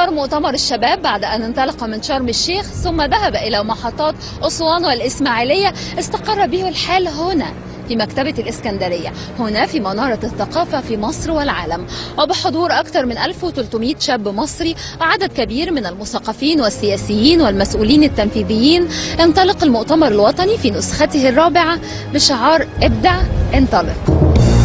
مدار مؤتمر الشباب بعد أن انطلق من شرم الشيخ ثم ذهب إلى محطات أسوان والإسماعيلية استقر به الحال هنا في مكتبة الإسكندرية هنا في منارة الثقافة في مصر والعالم وبحضور أكثر من 1300 شاب مصري وعدد كبير من المثقفين والسياسيين والمسؤولين التنفيذيين انطلق المؤتمر الوطني في نسخته الرابعة بشعار ابدع انطلق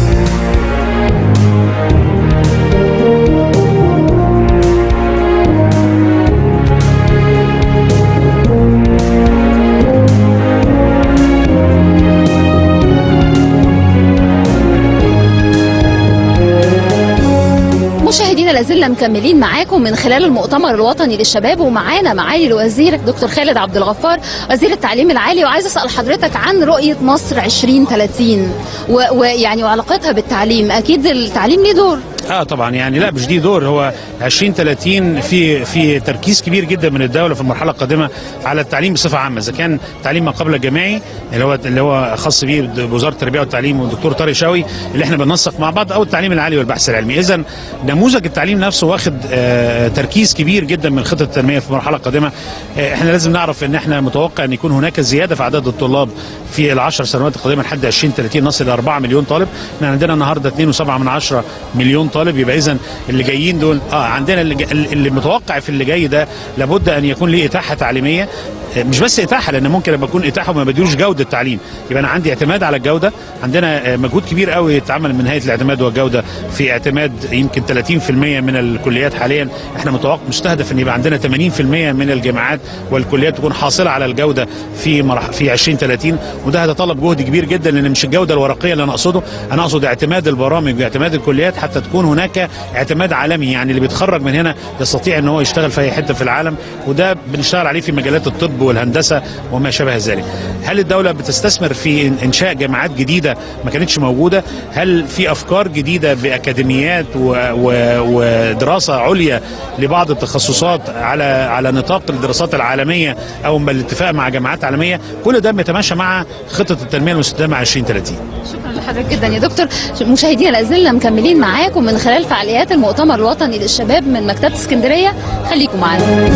مشاهدينا لازلنا مكملين معاكم من خلال المؤتمر الوطني للشباب ومعانا معالي الوزير دكتور خالد عبد الغفار وزير التعليم العالي وعايز اسال حضرتك عن رؤيه مصر 2030 ويعني وعلاقتها بالتعليم اكيد التعليم ليه دور اه طبعا يعني لا مش دي دور هو 2030 في في تركيز كبير جدا من الدوله في المرحله القادمه على التعليم بصفه عامه اذا كان تعليم ما قبل الجامعي اللي هو اللي هو خاص بيه بوزاره التربيه والتعليم والدكتور طارق شوقي اللي احنا بننسق مع بعض او التعليم العالي والبحث العلمي اذا نموذج التعليم نفسه واخد آه تركيز كبير جدا من خطه التنميه في المرحله القادمه آه احنا لازم نعرف ان احنا متوقع ان يكون هناك زياده في عدد الطلاب في العشر سنوات القادمه لحد 2030 نصل الى 4 مليون طالب احنا عندنا النهارده 2.7 من 10 مليون طالب يبقى اذا اللي جايين دول اه عندنا اللي, اللي متوقع في اللي جاي ده لابد ان يكون ليه اتاحه تعليميه مش بس اتاحه لان ممكن لما يكون اتاحه وما بديلوش جوده تعليم يبقى انا عندي اعتماد على الجوده عندنا مجهود كبير قوي يتعمل من هيئه الاعتماد والجوده في اعتماد يمكن 30% من الكليات حاليا احنا متوقع مستهدف ان يبقى عندنا 80% من الجامعات والكليات تكون حاصله على الجوده في مرح في 2030 وده هيتطلب جهد كبير جدا لان مش الجوده الورقيه اللي انا اقصده انا اقصد اعتماد البرامج واعتماد الكليات حتى تكون هناك اعتماد عالمي يعني اللي بيتخرج من هنا يستطيع ان هو يشتغل في اي حته في العالم وده بنشتغل عليه في مجالات الطب والهندسه وما شابه ذلك. هل الدوله بتستثمر في انشاء جامعات جديده ما كانتش موجوده؟ هل في افكار جديده باكاديميات و... و... ودراسه عليا لبعض التخصصات على على نطاق الدراسات العالميه او بالاتفاق مع جامعات عالميه؟ كل ده بيتماشى مع خطه التنميه المستدامه 2030. شكرا لحضرتك جدا يا دكتور مشاهدينا لازلنا مكملين معاكم من خلال فعاليات المؤتمر الوطني للشباب من مكتبه اسكندريه خليكم معانا.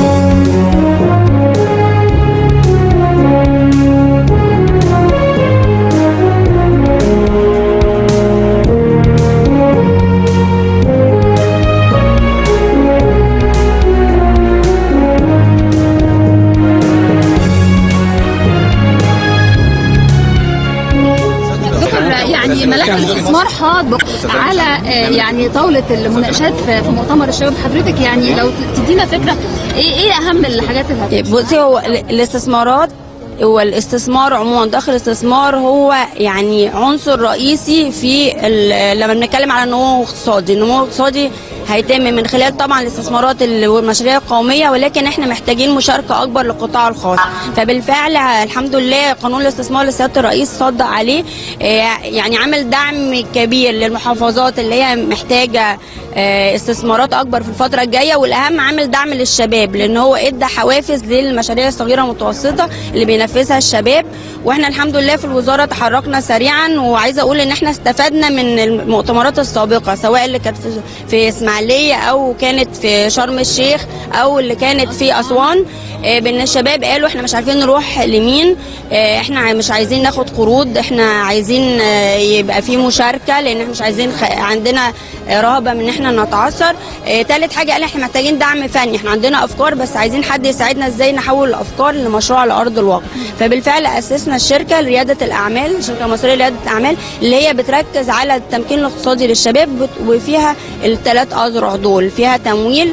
يعني ملف الاستثمار حاض على يعني طاوله المناقشات في مؤتمر الشباب حضرتك يعني لو تدينا فكره ايه ايه اهم الحاجات اللي بصي هو الاستثمارات هو الاستثمار عموما داخل الاستثمار هو يعني عنصر رئيسي في لما بنتكلم على النمو الاقتصادي النمو الاقتصادي هيتم من خلال طبعا الاستثمارات والمشاريع القوميه ولكن احنا محتاجين مشاركه اكبر للقطاع الخاص فبالفعل الحمد لله قانون الاستثمار اللي سياده الرئيس صدق عليه يعني عامل دعم كبير للمحافظات اللي هي محتاجه استثمارات اكبر في الفتره الجايه والاهم عامل دعم للشباب لان هو ادى حوافز للمشاريع الصغيره والمتوسطه اللي بينفذها الشباب واحنا الحمد لله في الوزاره تحركنا سريعا وعايزه اقول ان احنا استفدنا من المؤتمرات السابقه سواء اللي كانت في اسماعيليه او كانت في شرم الشيخ او اللي كانت في اسوان بان الشباب قالوا احنا مش عارفين نروح لمين احنا مش عايزين ناخد قروض احنا عايزين يبقى في مشاركه لان احنا مش عايزين عندنا رهبه من ان احنا نتعثر ثالث حاجه قال احنا محتاجين دعم فني احنا عندنا افكار بس عايزين حد يساعدنا ازاي نحول الافكار لمشروع على ارض الواقع فبالفعل اسسنا الشركه لرياده الاعمال الشركه المصريه لرياده الاعمال اللي هي بتركز على التمكين الاقتصادي للشباب وفيها الثلاث اذرع دول فيها تمويل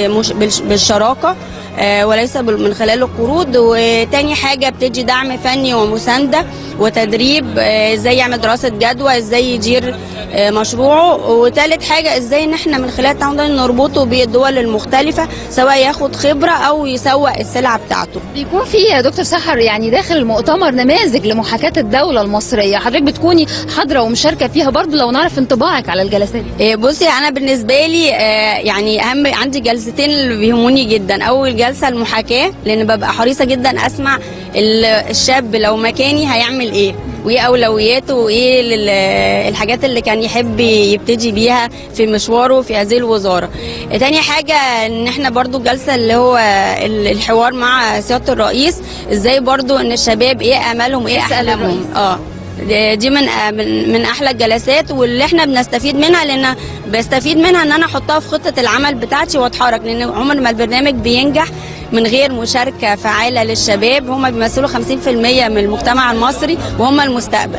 بالشراكه وليس من خلال القروض وتاني حاجة بتدي دعم فني ومساندة وتدريب ازاي يعمل دراسة جدوى ازاي يدير مشروعه وتالت حاجة ازاي ان احنا من خلال التعاون ده نربطه بالدول المختلفة سواء ياخد خبرة او يسوق السلعة بتاعته بيكون في يا دكتور سحر يعني داخل المؤتمر نماذج لمحاكاة الدولة المصرية حضرتك بتكوني حاضرة ومشاركة فيها برضو لو نعرف انطباعك على الجلسات بصي انا بالنسبة لي يعني اهم عندي جلستين اللي بيهموني جدا اول جلسة المحاكاة لان ببقى حريصة جدا اسمع الشاب لو مكاني هيعمل ايه وايه اولوياته وايه لل- الحاجات اللي كان يحب يبتدي بيها في مشواره في هذه الوزاره تاني حاجه ان احنا برضو جلسه اللي هو ال- الحوار مع سياده الرئيس ازاي برضو ان الشباب ايه امالهم وايه اسأل احلامهم اه دي دي من من من احلى الجلسات واللي احنا بنستفيد منها لان بستفيد منها ان انا احطها في خطه العمل بتاعتي واتحرك لان عمر ما البرنامج بينجح من غير مشاركه فعاله للشباب هم بيمثلوا 50% من المجتمع المصري وهم المستقبل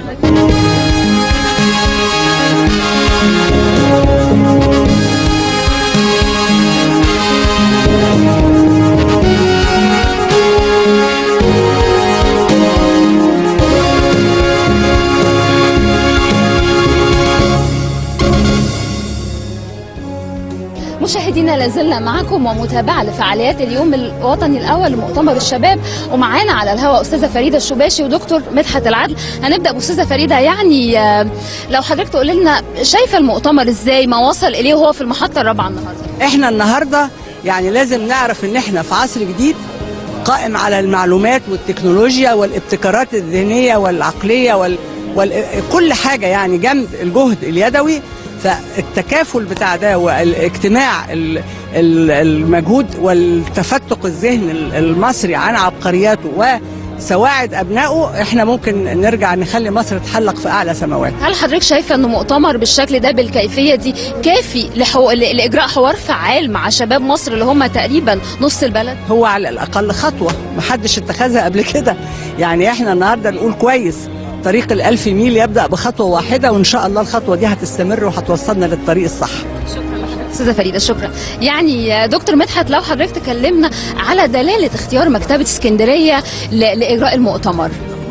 مشاهدينا لازلنا معكم ومتابعة لفعاليات اليوم الوطني الأول لمؤتمر الشباب ومعانا على الهواء أستاذة فريدة الشباشي ودكتور مدحت العدل هنبدأ بأستاذة فريدة يعني آه، لو حضرتك تقول لنا شايفة المؤتمر إزاي ما وصل إليه وهو في المحطة الرابعة النهاردة احنا النهارده يعني لازم نعرف ان احنا في عصر جديد قائم على المعلومات والتكنولوجيا والابتكارات الذهنيه والعقليه وال... وال... كل حاجه يعني جنب الجهد اليدوي فالتكافل بتاع ده والاجتماع ال- ال- المجهود والتفتق الذهن ال- المصري عن عبقرياته وسواعد ابنائه احنا ممكن نرجع نخلي مصر تحلق في اعلى سماوات هل حضرتك شايفة أنه مؤتمر بالشكل ده بالكيفية دي كافي لحو... ل- لإجراء حوار فعال مع شباب مصر اللي هم تقريبا نص البلد؟ هو على الاقل خطوه محدش اتخذها قبل كده يعني احنا النهارده نقول كويس طريق الألف ميل يبدأ بخطوة واحدة وإن شاء الله الخطوة دي هتستمر وهتوصلنا للطريق الصح استاذه فريده شكرا يعني يا دكتور مدحت لو حضرتك تكلمنا على دلاله اختيار مكتبه اسكندريه ل- لاجراء المؤتمر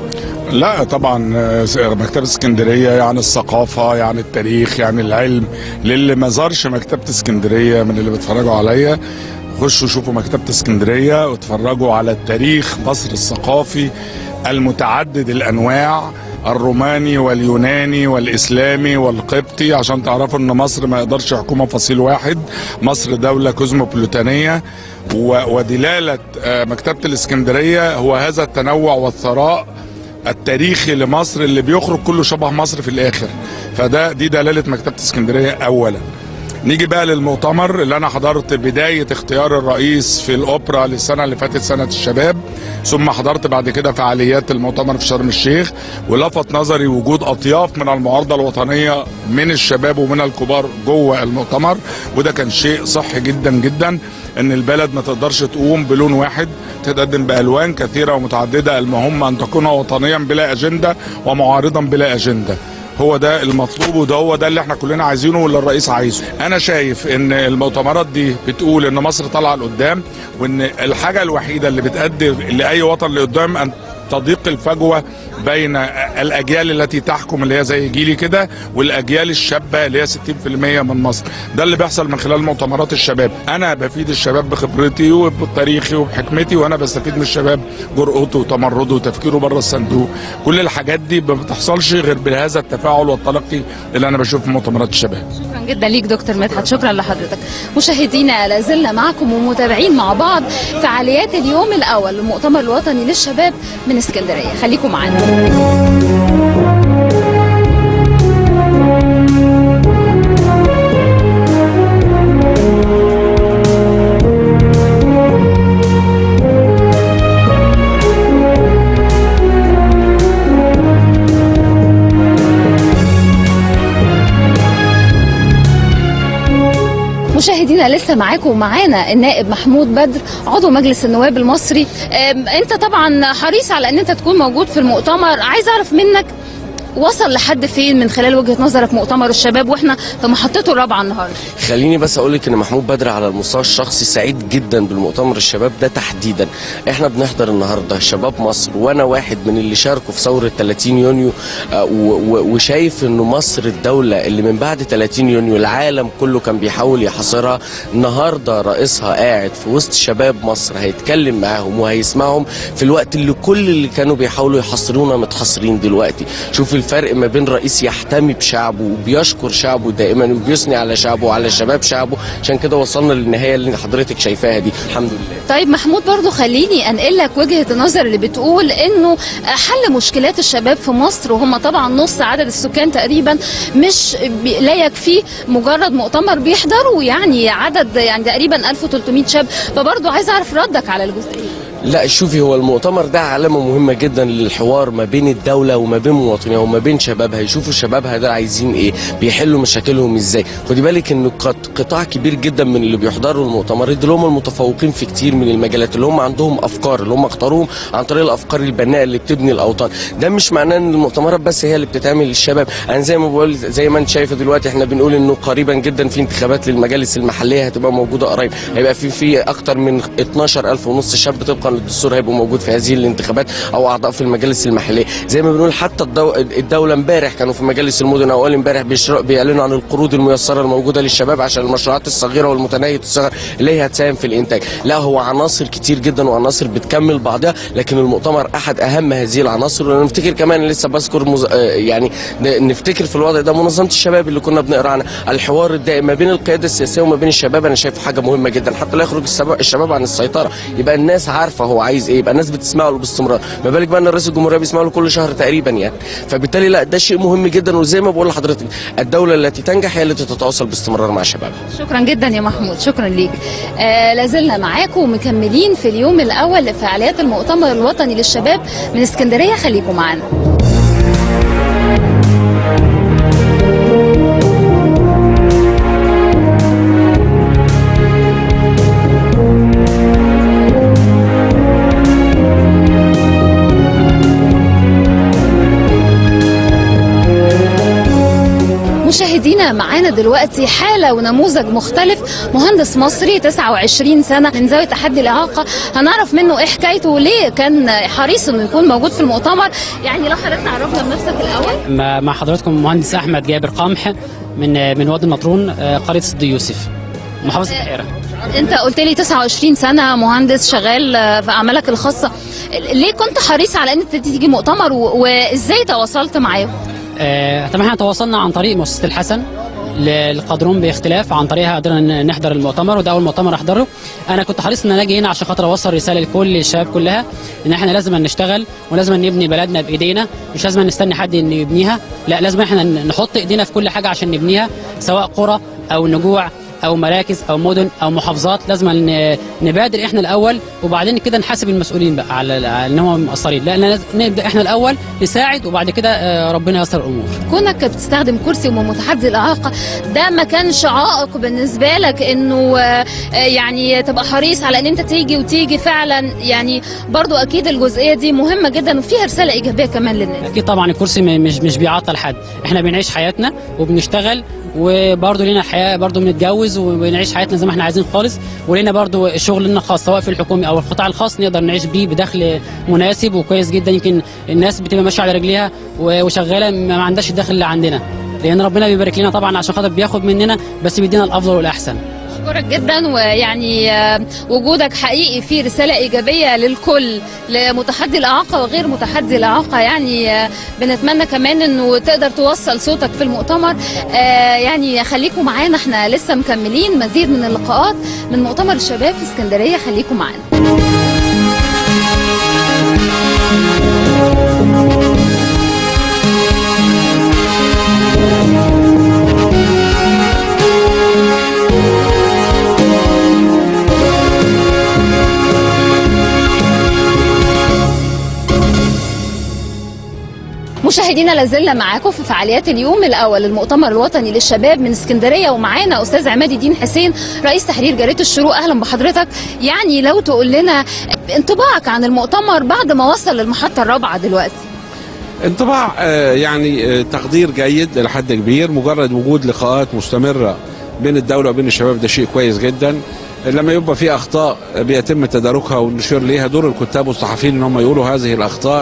لا طبعا آه، مكتبة اسكندرية يعني الثقافة يعني التاريخ يعني العلم للي ما زارش مكتبة اسكندرية من اللي بيتفرجوا عليا خشوا شوفوا مكتبة اسكندرية واتفرجوا على التاريخ مصر الثقافي المتعدد الأنواع الروماني واليوناني والإسلامي والقبطي عشان تعرفوا أن مصر ما يقدرش يحكمها فصيل واحد مصر دولة كوزموبوليتانية و- ودلالة آه، مكتبة الإسكندرية هو هذا التنوع والثراء التاريخي لمصر اللي بيخرج كله شبه مصر في الاخر فده دي دلاله مكتبه اسكندريه اولا نيجي بقى للمؤتمر اللي انا حضرت بدايه اختيار الرئيس في الاوبرا للسنه اللي فاتت سنه الشباب ثم حضرت بعد كده فعاليات المؤتمر في شرم الشيخ ولفت نظري وجود اطياف من المعارضه الوطنيه من الشباب ومن الكبار جوه المؤتمر وده كان شيء صحي جدا جدا ان البلد ما تقدرش تقوم بلون واحد تتقدم بالوان كثيره ومتعدده المهم ان تكون وطنيا بلا اجنده ومعارضا بلا اجنده هو ده المطلوب وده هو ده اللي احنا كلنا عايزينه واللي الرئيس عايزه انا شايف ان المؤتمرات دي بتقول ان مصر طالعه لقدام وان الحاجه الوحيده اللي بتأدي لاي وطن لقدام ان تضيق الفجوه بين الاجيال التي تحكم اللي هي زي جيلي كده والاجيال الشابه اللي هي 60% من مصر ده اللي بيحصل من خلال مؤتمرات الشباب انا بفيد الشباب بخبرتي وبتاريخي وبحكمتي وانا بستفيد من الشباب جرأته وتمرده وتفكيره بره الصندوق كل الحاجات دي ما بتحصلش غير بهذا التفاعل والتلقي اللي انا بشوفه في مؤتمرات الشباب شكرا جدا ليك دكتور مدحت شكرا لحضرتك مشاهدينا لازلنا معكم ومتابعين مع بعض فعاليات اليوم الاول للمؤتمر الوطني للشباب من اسكندريه خليكم معانا مشاهدينا لسه معاكم ومعانا النائب محمود بدر عضو مجلس النواب المصري أم، انت طبعا حريص على ان انت تكون موجود في المؤتمر عايز اعرف منك وصل لحد فين من خلال وجهة نظرك مؤتمر الشباب واحنا في محطته الرابعة النهارده خليني بس اقول لك ان محمود بدر على المستوى الشخصي سعيد جدا بالمؤتمر الشباب ده تحديدا احنا بنحضر النهارده شباب مصر وانا واحد من اللي شاركوا في ثوره 30 يونيو آه، و- و- وشايف انه مصر الدوله اللي من بعد 30 يونيو العالم كله كان بيحاول يحاصرها النهارده رئيسها قاعد في وسط شباب مصر هيتكلم معاهم وهيسمعهم في الوقت اللي كل اللي كانوا بيحاولوا يحاصرونا متحاصرين دلوقتي شوف الفرق ما بين رئيس يحتمي بشعبه وبيشكر شعبه دائما وبيثني على شعبه وعلى شباب شعبه عشان كده وصلنا للنهايه اللي حضرتك شايفاها دي الحمد لله طيب محمود برضو خليني انقل لك وجهه النظر اللي بتقول انه حل مشكلات الشباب في مصر وهم طبعا نص عدد السكان تقريبا مش بي- لا يكفي مجرد مؤتمر بيحضروا يعني عدد يعني تقريبا 1300 شاب فبرضو عايز اعرف ردك على الجزئيه لا شوفي هو المؤتمر ده علامة مهمة جدا للحوار ما بين الدولة وما بين مواطنيها وما بين شبابها يشوفوا شبابها ده عايزين ايه بيحلوا مشاكلهم ازاي خدي بالك ان قط- قطاع كبير جدا من اللي بيحضروا المؤتمر دول هم المتفوقين في كتير من المجالات اللي هم عندهم افكار اللي هم اختاروهم عن طريق الافكار البناءة اللي بتبني الاوطان ده مش معناه ان المؤتمرات بس هي اللي بتتعمل للشباب انا زي ما بقول زي ما انت شايفه دلوقتي احنا بنقول انه قريبا جدا في انتخابات للمجالس المحليه هتبقى موجوده قريب هيبقى في في اكتر من 12000 ونص شاب طبقا للدستور هيبقوا موجود في هذه الانتخابات او اعضاء في المجالس المحليه زي ما بنقول حتى الدو... الدوله امبارح كانوا في مجالس المدن اول امبارح بيشر... بيعلنوا عن القروض الميسره الموجوده للشباب عشان المشروعات الصغيره والمتناهيه الصغر اللي هي هتساهم في الانتاج لا هو عناصر كتير جدا وعناصر بتكمل بعضها لكن المؤتمر احد اهم هذه العناصر ونفتكر كمان لسه بذكر مز... آه يعني ن- نفتكر في الوضع ده منظمه الشباب اللي كنا بنقرا عنها الحوار الدائم ما بين القياده السياسيه وما بين الشباب انا شايفه حاجه مهمه جدا حتى لا يخرج السبا- الشباب عن السيطره يبقى الناس عارفه هو عايز ايه يبقى الناس بتسمع له باستمرار ما بالك بقى ان رئيس الجمهوريه بيسمع له كل شهر تقريبا يعني فبالتالي لا ده شيء مهم جدا وزي ما بقول لحضرتك الدوله التي تنجح هي التي تتواصل باستمرار مع شبابها شكرا جدا يا محمود شكرا ليك آه لازلنا معاكم ومكملين في اليوم الاول لفعاليات المؤتمر الوطني للشباب من اسكندريه خليكم معانا مشاهدينا معانا دلوقتي حالة ونموذج مختلف مهندس مصري 29 سنة من ذوي تحدي الإعاقة هنعرف منه إيه حكايته وليه كان حريص إنه يكون موجود في المؤتمر يعني لو حضرتك عرفنا بنفسك الأول مع مع حضراتكم مهندس احمد جابر قمح من من وادي النطرون آه، قريه صد يوسف محافظه البحيره أنت قلت لي 29 سنة مهندس شغال آه، في أعمالك الخاصة ليه كنت حريص على إن أنت تيجي مؤتمر و- وإزاي تواصلت معاهم؟ آه، طبعا احنا تواصلنا عن طريق مؤسسه الحسن للقادرون باختلاف عن طريقها قدرنا ن- نحضر المؤتمر وده اول مؤتمر احضره انا كنت حريص ان انا اجي هنا عشان خاطر اوصل رساله لكل الشباب كلها ان احنا لازم نشتغل ولازم نبني بلدنا بايدينا مش لازم نستني حد ان يبنيها لا لازم احنا ن- نحط ايدينا في كل حاجه عشان نبنيها سواء قرى او نجوع او مراكز او مدن او محافظات لازم ن- نبادر احنا الاول وبعدين كده نحاسب المسؤولين بقى على على ان هم مقصرين لا لازم نبدا احنا الاول نساعد وبعد كده آه، ربنا ييسر الامور كونك بتستخدم كرسي ومتحدي الإعاقة ده ما كانش عائق بالنسبة لك إنه آه، آه، يعني تبقى حريص على إن أنت تيجي وتيجي فعلا يعني برضو أكيد الجزئية دي مهمة جدا وفيها رسالة إيجابية كمان للناس اكيد طبعا الكرسي م- مش مش بيعطل حد احنا بنعيش حياتنا وبنشتغل وبرضه لينا حياه برضه بنتجوز وبنعيش حياتنا زي ما احنا عايزين خالص ولينا برضه شغلنا خاص سواء في الحكومي او القطاع الخاص نقدر نعيش بيه بدخل مناسب وكويس جدا يمكن الناس بتبقى ماشيه على رجليها و- وشغاله ما عندهاش الدخل اللي عندنا لان ربنا بيبارك لنا طبعا عشان خاطر بياخد مننا بس بيدينا الافضل والاحسن أشكرك جدا ويعني آه، وجودك حقيقي فيه رسالة إيجابية للكل لمتحدي الإعاقة وغير متحدي الإعاقة يعني آه، بنتمنى كمان إنه تقدر توصل صوتك في المؤتمر آه، يعني خليكم معانا احنا لسه مكملين مزيد من اللقاءات من مؤتمر الشباب في اسكندرية خليكم معانا مشاهدينا لازلنا معاكم في فعاليات اليوم الاول للمؤتمر الوطني للشباب من اسكندريه ومعانا استاذ عماد الدين حسين رئيس تحرير جريده الشروق اهلا بحضرتك يعني لو تقول لنا انطباعك عن المؤتمر بعد ما وصل للمحطه الرابعه دلوقتي انطباع آه، يعني آه، تقدير جيد إلى حد كبير مجرد وجود لقاءات مستمرة بين الدولة وبين الشباب ده شيء كويس جدا لما يبقى في أخطاء بيتم تداركها والنشور ليها دور الكتاب والصحفيين إن هم يقولوا هذه الأخطاء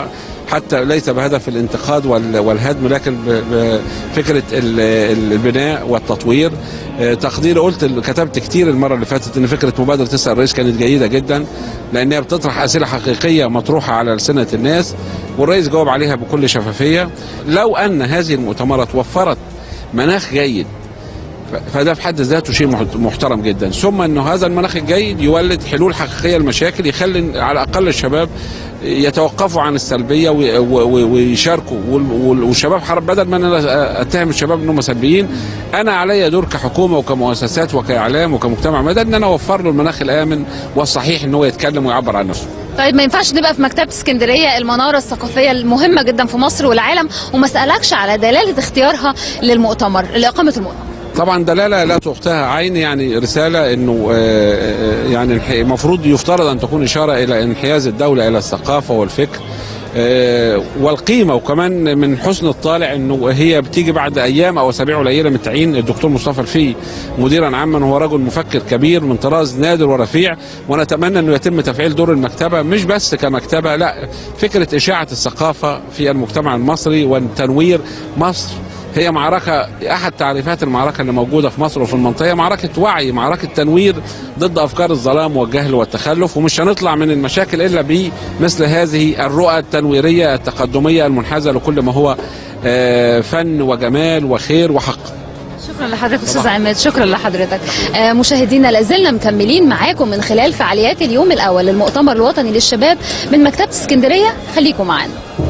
حتى ليس بهدف الانتقاد وال- والهدم لكن ب- بفكره ال- البناء والتطوير آه، تقديري قلت كتبت كتير المره اللي فاتت ان فكره مبادره تسال الرئيس كانت جيده جدا لانها بتطرح اسئله حقيقيه مطروحه على لسنه الناس والرئيس جاوب عليها بكل شفافيه لو ان هذه المؤتمرات وفرت مناخ جيد ف- فده في حد ذاته شيء محت- محترم جدا ثم انه هذا المناخ الجيد يولد حلول حقيقيه للمشاكل يخلي على الاقل الشباب يتوقفوا عن السلبيه وي- و- ويشاركوا وال- وال- والشباب حرب بدل ما انا اتهم الشباب انهم سلبيين انا علي دور كحكومه وكمؤسسات وكاعلام وكمجتمع مدني ان انا اوفر له المناخ الامن والصحيح ان هو يتكلم ويعبر عن نفسه طيب ما ينفعش نبقى في مكتبة اسكندرية المنارة الثقافية المهمة جدا في مصر والعالم وما اسألكش على دلالة اختيارها للمؤتمر لإقامة المؤتمر طبعا دلاله لا تؤختها عين يعني رساله انه آه، آه، يعني الح- المفروض يفترض ان تكون اشاره الى انحياز الدوله الى الثقافه والفكر آه، والقيمه وكمان من حسن الطالع انه هي بتيجي بعد ايام او اسابيع قليله من تعيين الدكتور مصطفى الفي مديرا عاما وهو رجل مفكر كبير من طراز نادر ورفيع ونتمنى انه يتم تفعيل دور المكتبه مش بس كمكتبه لا فكره اشاعه الثقافه في المجتمع المصري وتنوير مصر هي معركة أحد تعريفات المعركة اللي موجودة في مصر وفي المنطقة معركة وعي معركة تنوير ضد أفكار الظلام والجهل والتخلف ومش هنطلع من المشاكل إلا بمثل هذه الرؤى التنويرية التقدمية المنحازة لكل ما هو آه، فن وجمال وخير وحق شكرا لحضرتك استاذ عماد شكرا لحضرتك آه، مشاهدينا لازلنا مكملين معاكم من خلال فعاليات اليوم الاول للمؤتمر الوطني للشباب من مكتبه اسكندريه خليكم معانا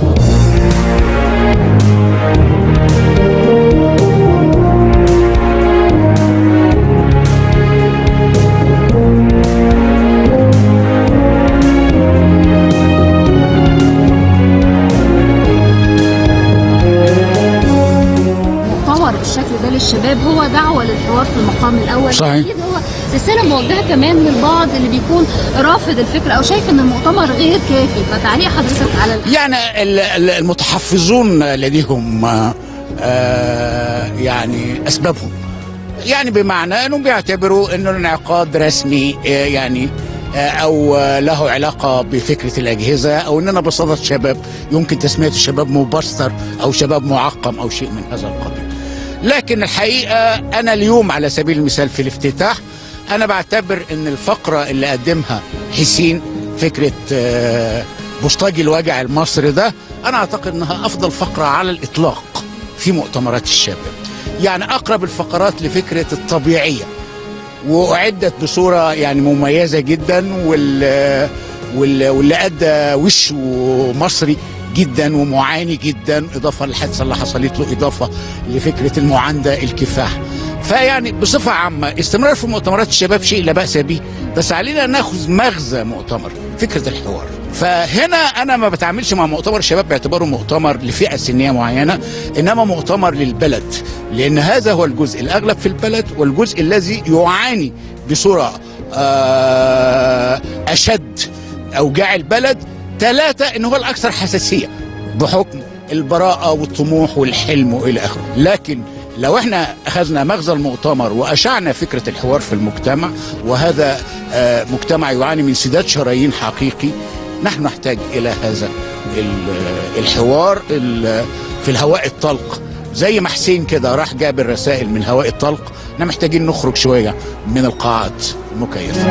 مؤتمر بالشكل ده للشباب هو دعوه للحوار في المقام الاول صحيح. اكيد هو رساله موجهه كمان للبعض اللي بيكون رافض الفكره او شايف ان المؤتمر غير كافي فتعليق حضرتك على ال- يعني ال- ال- المتحفظون لديهم آه، آه، يعني اسبابهم يعني بمعنى انهم بيعتبروا انه الانعقاد رسمي آه، يعني آه، او آه، له علاقه بفكره الاجهزه او اننا بصدد شباب يمكن تسميه الشباب مبستر او شباب معقم او شيء من هذا القبيل. لكن الحقيقه انا اليوم على سبيل المثال في الافتتاح انا بعتبر ان الفقره اللي قدمها حسين فكره آه، بوسطجي الوجع المصري ده انا اعتقد انها افضل فقره على الاطلاق في مؤتمرات الشباب يعني اقرب الفقرات لفكره الطبيعيه واعدت بصوره يعني مميزه جدا وال وال- واللي ادى وشه مصري جدا ومعاني جدا اضافه للحادثه اللي حصلت له اضافه لفكره المعانده الكفاح فيعني بصفه عامه استمرار في مؤتمرات الشباب شيء لا باس به بس علينا ناخذ مغزى مؤتمر فكره الحوار فهنا انا ما بتعاملش مع مؤتمر الشباب باعتباره مؤتمر لفئه سنيه معينه انما مؤتمر للبلد لان هذا هو الجزء الاغلب في البلد والجزء الذي يعاني بصوره آه، اشد اوجاع البلد ثلاثه ان هو الاكثر حساسيه بحكم البراءه والطموح والحلم والى اخره لكن لو احنا اخذنا مغزى المؤتمر واشعنا فكره الحوار في المجتمع وهذا آه، مجتمع يعاني من سداد شرايين حقيقي نحن نحتاج الى هذا ال- الحوار ال- في الهواء الطلق زي ما حسين كده راح جاب الرسائل من الهواء الطلق احنا محتاجين نخرج شويه من القاعات المكيفه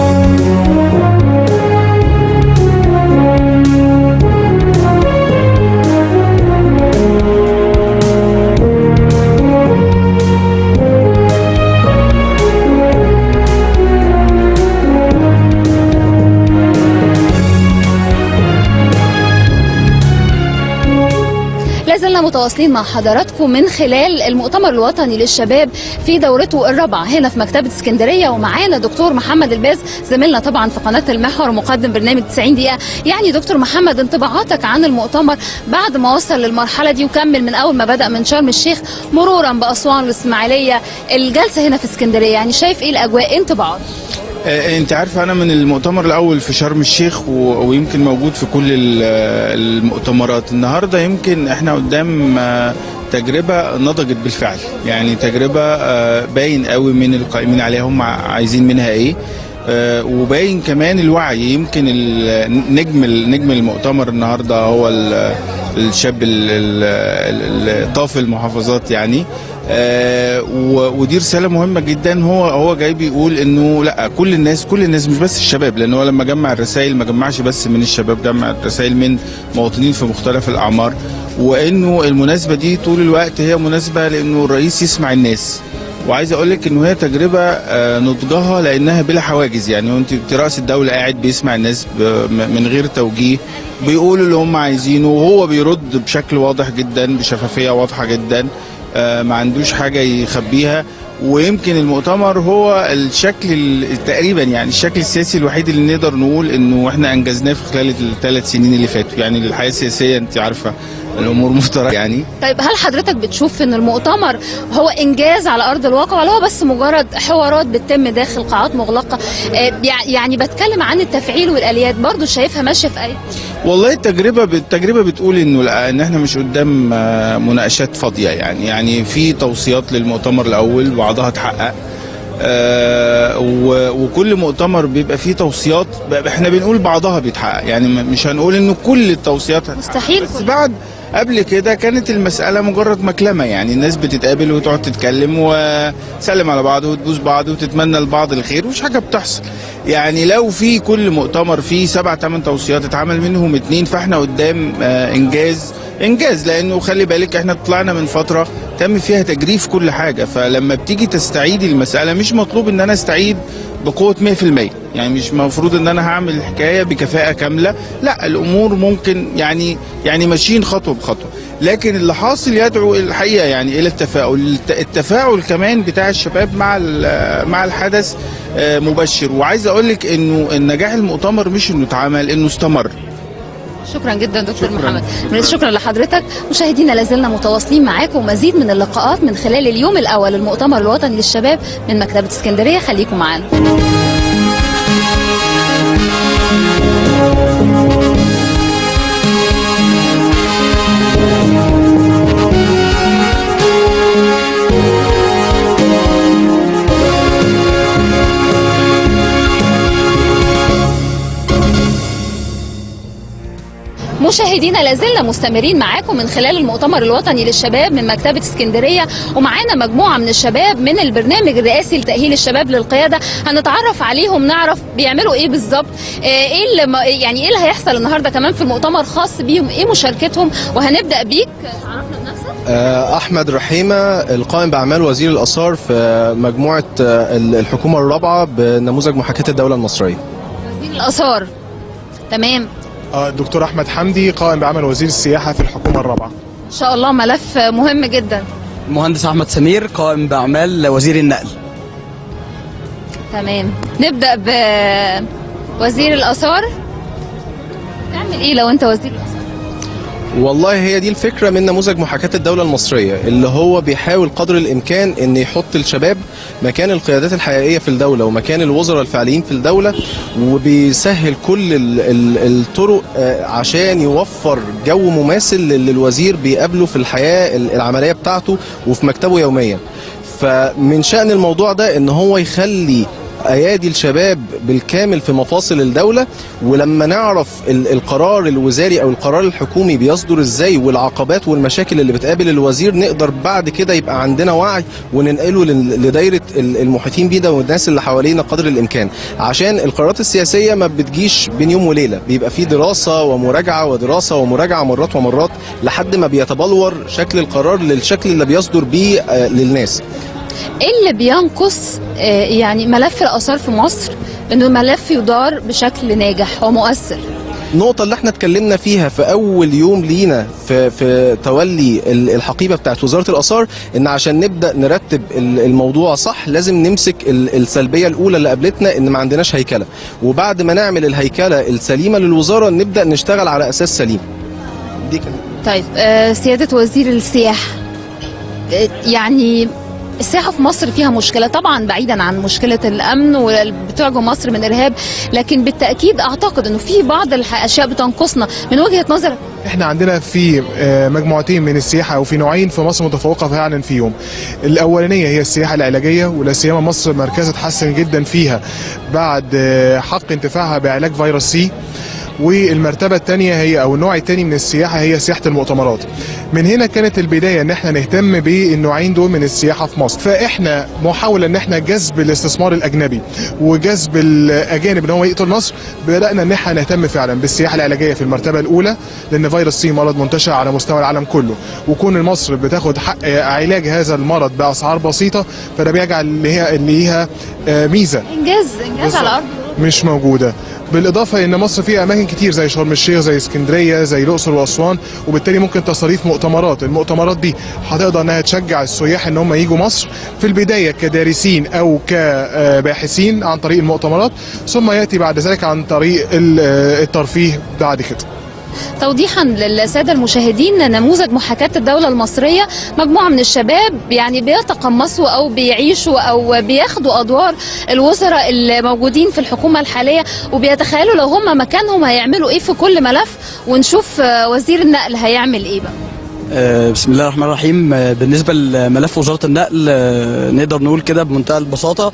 لازلنا متواصلين مع حضراتكم من خلال المؤتمر الوطني للشباب في دورته الرابعه هنا في مكتبه اسكندريه ومعانا دكتور محمد الباز زميلنا طبعا في قناه المحور ومقدم برنامج 90 دقيقه يعني دكتور محمد انطباعاتك عن المؤتمر بعد ما وصل للمرحله دي وكمل من اول ما بدا من شرم الشيخ مرورا باسوان والاسماعيليه الجلسه هنا في اسكندريه يعني شايف ايه الاجواء إيه انطباعات آه، انت عارف انا من المؤتمر الاول في شرم الشيخ و- ويمكن موجود في كل ال- المؤتمرات النهارده يمكن احنا قدام آه، تجربه نضجت بالفعل يعني تجربه آه، باين قوي من القائمين عليها هم عايزين منها ايه آه، وباين كمان الوعي يمكن ال- نجم نجم المؤتمر النهارده هو ال- الشاب ال- ال- ال- طاف المحافظات يعني آه، و- ودي رساله مهمه جدا هو هو جاي بيقول انه لا كل الناس كل الناس مش بس الشباب لان هو لما جمع الرسائل ما جمعش بس من الشباب جمع الرسائل من مواطنين في مختلف الاعمار وانه المناسبه دي طول الوقت هي مناسبه لانه الرئيس يسمع الناس وعايز اقول لك انه هي تجربه آه، نضجها لانها بلا حواجز يعني وانت انت راس الدوله قاعد بيسمع الناس ب- م- من غير توجيه بيقولوا اللي هم عايزينه وهو بيرد بشكل واضح جدا بشفافيه واضحه جدا آه، ما عندوش حاجه يخبيها ويمكن المؤتمر هو الشكل ال- تقريبا يعني الشكل السياسي الوحيد اللي نقدر نقول انه احنا انجزناه في خلال الثلاث سنين اللي فاتوا يعني الحياه السياسيه انت عارفه الامور مفترجه يعني طيب هل حضرتك بتشوف ان المؤتمر هو انجاز على ارض الواقع ولا هو بس مجرد حوارات بتتم داخل قاعات مغلقه آه، يع- يعني بتكلم عن التفعيل والاليات برضو شايفها ماشيه في اي والله التجربه التجربه بتقول انه لا ان احنا مش قدام آه، مناقشات فاضيه يعني يعني في توصيات للمؤتمر الاول بعضها اتحقق آه، و- وكل مؤتمر بيبقى فيه توصيات ب- احنا بنقول بعضها بيتحقق يعني م- مش هنقول انه كل التوصيات هتحقق. مستحيل بس بعد قبل كده كانت المسألة مجرد مكلمة يعني الناس بتتقابل وتقعد تتكلم وتسلم على بعض وتبوس بعض وتتمنى لبعض الخير ومش حاجة بتحصل يعني لو في كل مؤتمر فيه سبع ثمان توصيات اتعمل منهم اتنين فاحنا قدام آه، انجاز انجاز لانه خلي بالك احنا طلعنا من فتره تم فيها تجريف كل حاجه فلما بتيجي تستعيدي المساله مش مطلوب ان انا استعيد بقوه 100% يعني مش المفروض ان انا هعمل الحكايه بكفاءه كامله لا الامور ممكن يعني يعني ماشيين خطوه بخطوه لكن اللي حاصل يدعو الحقيقه يعني الى التفاؤل الت- التفاعل كمان بتاع الشباب مع ال- مع الحدث آه، مبشر وعايز اقول لك انه النجاح المؤتمر مش انه اتعمل انه استمر شكرا جدا دكتور محمد من شكرا لحضرتك مشاهدينا لازلنا متواصلين معاكم ومزيد من اللقاءات من خلال اليوم الاول للمؤتمر الوطني للشباب من مكتبه اسكندريه خليكم معانا مشاهدينا لازلنا مستمرين معاكم من خلال المؤتمر الوطني للشباب من مكتبة اسكندرية ومعانا مجموعة من الشباب من البرنامج الرئاسي لتأهيل الشباب للقيادة هنتعرف عليهم نعرف بيعملوا ايه بالظبط آه، ايه اللي ما- يعني ايه اللي هيحصل النهارده كمان في المؤتمر خاص بيهم ايه مشاركتهم وهنبدأ بيك تعرفنا بنفسك آه، احمد رحيمه القائم باعمال وزير الاثار في مجموعه آه، الحكومه الرابعه بنموذج محاكاه الدوله المصريه وزير الآثار تمام آه، الدكتور احمد حمدي قائم بعمل وزير السياحه في الحكومه الرابعه ان شاء الله ملف مهم جدا المهندس احمد سمير قائم باعمال وزير النقل تمام نبدأ بوزير الآثار تعمل ايه لو انت وزير الآثار والله هي دي الفكره من نموذج محاكاه الدوله المصريه اللي هو بيحاول قدر الامكان ان يحط الشباب مكان القيادات الحقيقيه في الدوله ومكان الوزراء الفعليين في الدوله وبيسهل كل ال- ال- الطرق آه، عشان يوفر جو مماثل للي الوزير بيقابله في الحياه ال- العمليه بتاعته وفي مكتبه يوميا فمن شأن الموضوع ده ان هو يخلي ايادي الشباب بالكامل في مفاصل الدوله ولما نعرف ال- القرار الوزاري او القرار الحكومي بيصدر ازاي والعقبات والمشاكل اللي بتقابل الوزير نقدر بعد كده يبقى عندنا وعي وننقله لل- لدايره ال- المحيطين بينا والناس اللي حوالينا قدر الامكان عشان القرارات السياسيه ما بتجيش بين يوم وليله بيبقى في دراسه ومراجعه ودراسه ومراجعه مرات ومرات لحد ما بيتبلور شكل القرار للشكل اللي بيصدر بيه آه، للناس ايه اللي بينقص آه، يعني ملف الآثار في مصر انه الملف يدار بشكل ناجح ومؤثر النقطة اللي احنا اتكلمنا فيها في أول يوم لينا في في تولي ال- الحقيبة بتاعت وزارة الآثار إن عشان نبدأ نرتب ال- الموضوع صح لازم نمسك ال- السلبية الأولى اللي قابلتنا إن ما عندناش هيكلة وبعد ما نعمل الهيكلة السليمة للوزارة نبدأ نشتغل على أساس سليم دي كانت طيب آه، سيادة وزير السياحة آه، يعني السياحة في مصر فيها مشكلة طبعا بعيدا عن مشكلة الأمن وبتواجه مصر من إرهاب لكن بالتأكيد أعتقد أنه في بعض الأشياء بتنقصنا من وجهة نظرك احنا عندنا في آه، مجموعتين من السياحه وفي نوعين في مصر متفوقه فعلا فيهم الاولانيه هي السياحه العلاجيه ولا سيما مصر مركزها اتحسن جدا فيها بعد آه، حق انتفاعها بعلاج فيروس سي والمرتبة الثانية هي أو النوع الثاني من السياحة هي سياحة المؤتمرات. من هنا كانت البداية إن إحنا نهتم بالنوعين دول من السياحة في مصر، فإحنا محاولة إن إحنا جذب الاستثمار الأجنبي وجذب الأجانب إن هو يقتل مصر، بدأنا إن إحنا نهتم فعلا بالسياحة العلاجية في المرتبة الأولى لأن فيروس سي مرض منتشر على مستوى العالم كله، وكون مصر بتاخد حق علاج هذا المرض بأسعار بسيطة فده بيجعل ليها ليها آه، ميزة انجاز انجاز على ارض مش موجوده بالاضافه ان مصر فيها اماكن كتير زي شرم الشيخ زي اسكندريه زي الاقصر واسوان وبالتالي ممكن تصاريف مؤتمرات المؤتمرات دي هتقدر انها تشجع السياح ان هم يجوا مصر في البدايه كدارسين او كباحثين عن طريق المؤتمرات ثم ياتي بعد ذلك عن طريق ال- الترفيه بعد كده توضيحا للساده المشاهدين نموذج محاكاه الدوله المصريه مجموعه من الشباب يعني بيتقمصوا او بيعيشوا او بياخدوا ادوار الوزراء الموجودين في الحكومه الحاليه وبيتخيلوا لو هم مكانهم هيعملوا ايه في كل ملف ونشوف آه، وزير النقل هيعمل ايه بقى آه، بسم الله الرحمن الرحيم آه، بالنسبة لملف وزارة النقل آه، نقدر نقول كده بمنتهى البساطة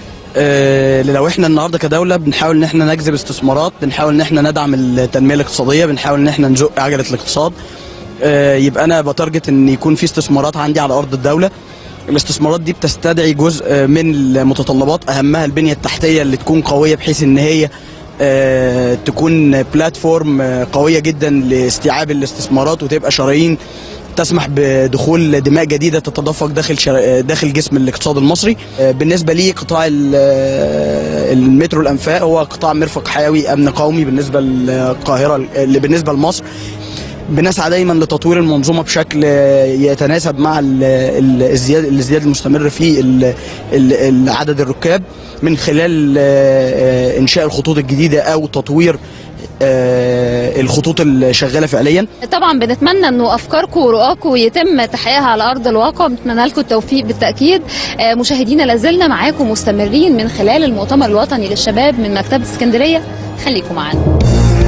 آه، لو احنا النهارده كدولة بنحاول ان احنا نجذب استثمارات بنحاول ان احنا ندعم التنمية الاقتصادية بنحاول ان احنا نزق عجلة الاقتصاد آه، يبقى انا بتارجت ان يكون في استثمارات عندي على ارض الدولة الاستثمارات دي بتستدعي جزء من المتطلبات اهمها البنية التحتية اللي تكون قوية بحيث ان هي آه، تكون بلاتفورم آه، قوية جدا لاستيعاب الاستثمارات وتبقى شرايين تسمح بدخول دماء جديدة تتدفق داخل شر... داخل جسم الاقتصاد المصري آه، بالنسبة لي قطاع ال- آه، المترو الأنفاق هو قطاع مرفق حيوي أمن قومي بالنسبة للقاهرة اللي بالنسبة لمصر بنسعى دايما لتطوير المنظومه بشكل يتناسب مع ال- ال- الازدياد الازدياد المستمر في ال- ال- عدد الركاب من خلال آه، انشاء الخطوط الجديده او تطوير آه، الخطوط الشغاله فعليا طبعا بنتمنى انه افكاركم ورؤاكم يتم تحقيقها على ارض الواقع بنتمنى لكم التوفيق بالتاكيد آه، مشاهدينا لازلنا معاكم مستمرين من خلال المؤتمر الوطني للشباب من مكتبه اسكندريه خليكم معانا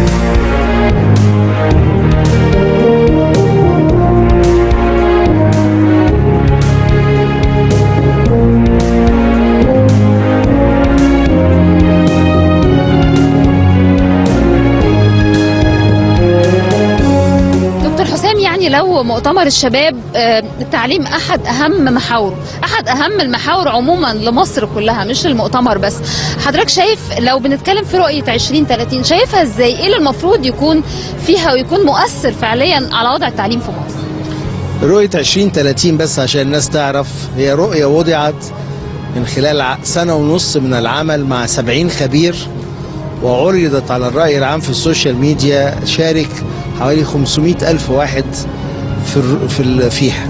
دكتور حسام يعني لو مؤتمر الشباب آه، التعليم احد اهم محاوره احد اهم المحاور عموما لمصر كلها مش المؤتمر بس حضرتك شايف لو بنتكلم في رؤيه 2030 شايفها ازاي ايه اللي المفروض يكون فيها ويكون مؤثر فعليا على وضع التعليم في مصر رؤية 2030 بس عشان الناس تعرف هي رؤية وضعت من خلال ع- سنة ونص من العمل مع 70 خبير وعرضت على الرأي العام في السوشيال ميديا شارك حوالي 500 ألف واحد في الر- في ال- فيها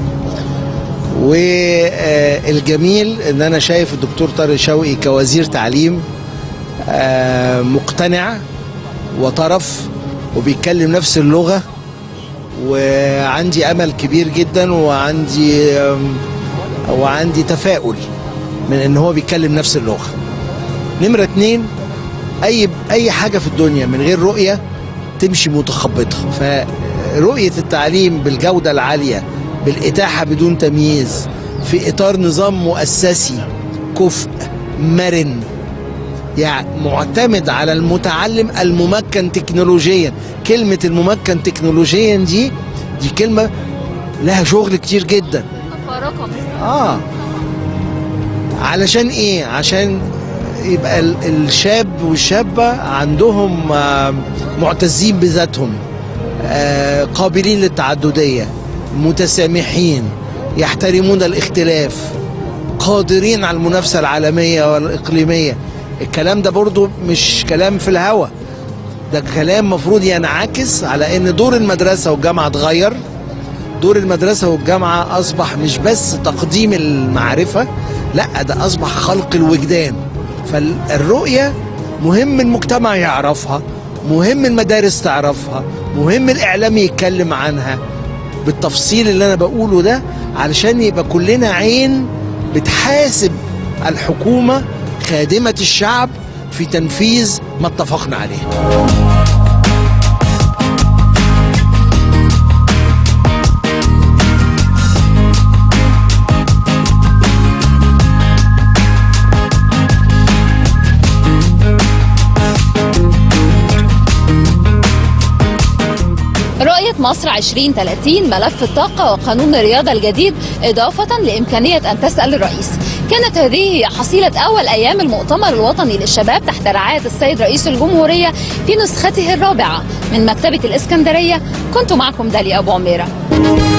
والجميل ان انا شايف الدكتور طارق شوقي كوزير تعليم آه، مقتنع وطرف وبيتكلم نفس اللغه وعندي امل كبير جدا وعندي أم، وعندي تفاؤل من ان هو بيتكلم نفس اللغه نمره اتنين اي اي حاجه في الدنيا من غير رؤيه تمشي متخبطه فرؤيه التعليم بالجوده العاليه بالاتاحه بدون تمييز في اطار نظام مؤسسي كفء مرن يعني معتمد على المتعلم الممكن تكنولوجيا كلمة الممكن تكنولوجيا دي دي كلمة لها شغل كتير جدا اه علشان ايه عشان يبقى ال- الشاب والشابة عندهم آه، معتزين بذاتهم آه، قابلين للتعددية متسامحين يحترمون الاختلاف قادرين على المنافسة العالمية والإقليمية الكلام ده برضو مش كلام في الهوا ده كلام مفروض ينعكس على ان دور المدرسة والجامعة اتغير دور المدرسة والجامعة أصبح مش بس تقديم المعرفة لا ده أصبح خلق الوجدان فالرؤية مهم المجتمع يعرفها مهم المدارس تعرفها مهم الإعلام يتكلم عنها بالتفصيل اللي أنا بقوله ده علشان يبقى كلنا عين بتحاسب الحكومة خادمة الشعب في تنفيذ ما اتفقنا عليه مصر 2030 ملف الطاقة وقانون الرياضة الجديد إضافة لإمكانية أن تسأل الرئيس كانت هذه هي حصيلة أول أيام المؤتمر الوطني للشباب تحت رعاية السيد رئيس الجمهورية في نسخته الرابعة من مكتبة الإسكندرية كنت معكم داليا أبو عميرة